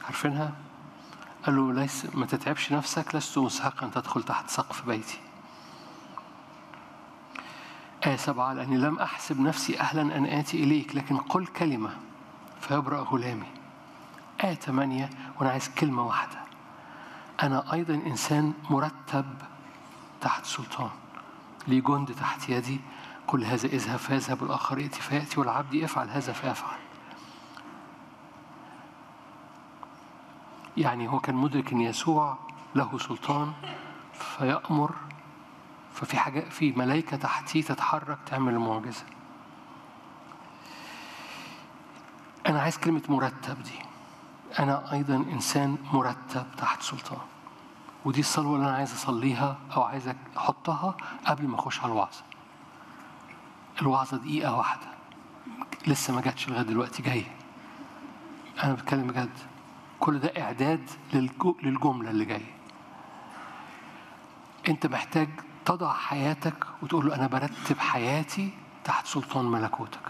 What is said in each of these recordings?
عارفينها؟ قال له ليس ما تتعبش نفسك لست مستحقا أن تدخل تحت سقف بيتي آية سبعة لأني لم أحسب نفسي أهلا أن آتي إليك لكن قل كلمة فيبرأ غلامي آية ثمانية وأنا عايز كلمة واحدة أنا أيضا إنسان مرتب تحت سلطان لي جند تحت يدي كل هذا اذهب فيذهب الآخر ائتي فيأتي والعبد يفعل هذا فيفعل يعني هو كان مدرك ان يسوع له سلطان فيأمر ففي حاجة في ملائكة تحتيه تتحرك تعمل المعجزة. أنا عايز كلمة مرتب دي. أنا أيضا إنسان مرتب تحت سلطان. ودي الصلوة اللي أنا عايز أصليها أو عايز أحطها قبل ما أخش على الوعظة. الوعظة دقيقة واحدة. لسه ما جاتش لغاية دلوقتي جاية. أنا بتكلم بجد. كل ده إعداد للجملة اللي جاية. أنت محتاج تضع حياتك وتقول له أنا برتب حياتي تحت سلطان ملكوتك.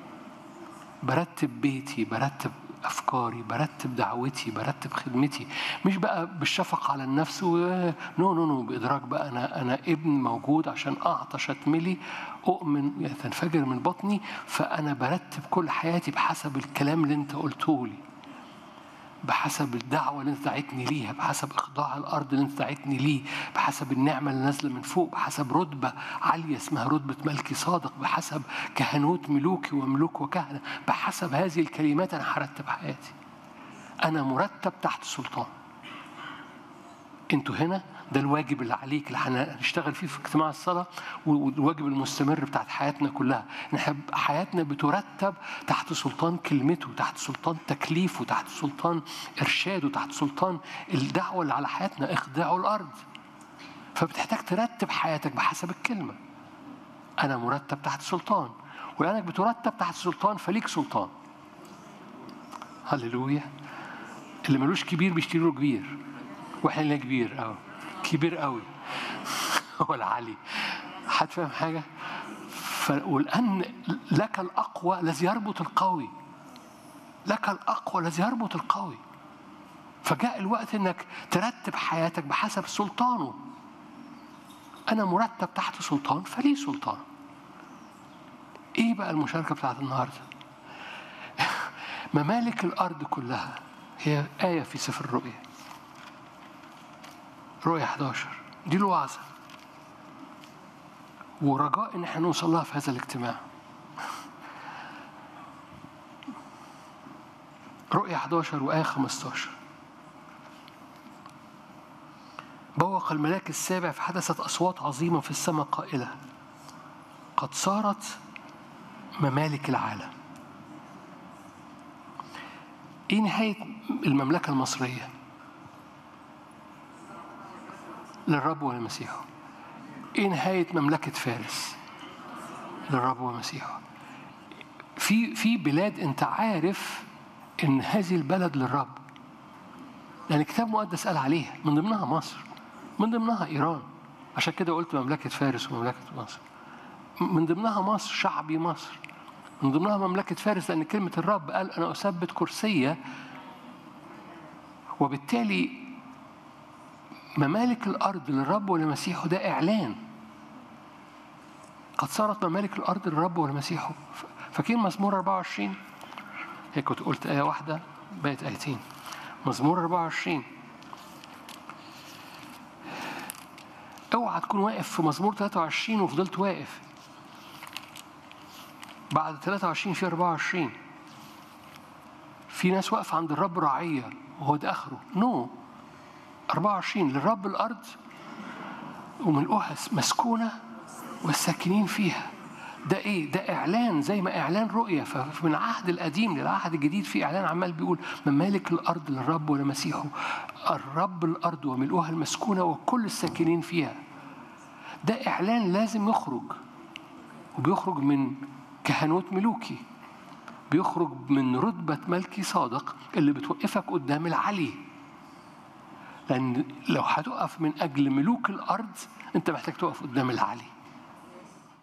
برتب بيتي، برتب أفكاري، برتب دعوتي، برتب خدمتي، مش بقى بالشفقة على النفس و... نو نو نو بإدراك بقى أنا أنا ابن موجود عشان أعطش أتملي أؤمن تنفجر من بطني فأنا برتب كل حياتي بحسب الكلام اللي أنت قلته لي. بحسب الدعوة اللي انت دعيتني ليها بحسب إخضاع الأرض اللي انت دعيتني ليه بحسب النعمة اللي نازلة من فوق بحسب رتبة عالية اسمها رتبة ملكي صادق بحسب كهنوت ملوكي وملوك وكهنة بحسب هذه الكلمات أنا هرتب حياتي أنا مرتب تحت سلطان انتوا هنا ده الواجب اللي عليك اللي هنشتغل فيه في اجتماع الصلاة والواجب المستمر بتاعت حياتنا كلها نحب حياتنا بترتب تحت سلطان كلمته تحت سلطان تكليفه تحت سلطان إرشاده تحت سلطان الدعوة اللي على حياتنا إخضاعوا الأرض فبتحتاج ترتب حياتك بحسب الكلمة أنا مرتب تحت سلطان ولأنك بترتب تحت سلطان فليك سلطان هللويا اللي ملوش كبير بيشتري له كبير واحنا لنا كبير قوي كبير قوي هو العلي حد فاهم حاجة ف... والآن لك الأقوى الذي يربط القوي لك الأقوى الذي يربط القوي فجاء الوقت انك ترتب حياتك بحسب سلطانه انا مرتب تحت سلطان فلي سلطان ايه بقى المشاركه بتاعت النهارده ممالك الارض كلها هي ايه في سفر الرؤيا رؤيا 11 دي الوعظة ورجاء ان احنا نوصل لها في هذا الاجتماع رؤيا 11 وآية 15 بوق الملاك السابع فحدثت أصوات عظيمة في السماء قائلة قد صارت ممالك العالم إيه نهاية المملكة المصرية؟ للرب ولمسيحه ايه نهايه مملكه فارس للرب ومسيحه في في بلاد انت عارف ان هذه البلد للرب لان الكتاب المقدس قال عليها من ضمنها مصر من ضمنها ايران عشان كده قلت مملكه فارس ومملكه مصر من ضمنها مصر شعبي مصر من ضمنها مملكه فارس لان كلمه الرب قال انا اثبت كرسيه وبالتالي ممالك الأرض للرب ولمسيحه ده إعلان قد صارت ممالك الأرض للرب ولمسيحه فاكرين مزمور 24 هيك كنت قلت آية واحدة بقت آيتين مزمور 24 اوعى تكون واقف في مزمور 23 وفضلت واقف بعد 23 في 24 في ناس واقفة عند الرب رعية وهو ده آخره نو no. 24 للرب الأرض وملؤها مسكونة والساكنين فيها ده ايه؟ ده اعلان زي ما اعلان رؤيه فمن العهد القديم للعهد الجديد في اعلان عمال بيقول ممالك الارض للرب ولمسيحه الرب الارض وملؤها المسكونه وكل الساكنين فيها ده اعلان لازم يخرج وبيخرج من كهنوت ملوكي بيخرج من رتبه ملكي صادق اللي بتوقفك قدام العلي لأن لو هتقف من أجل ملوك الأرض أنت محتاج تقف قدام العلي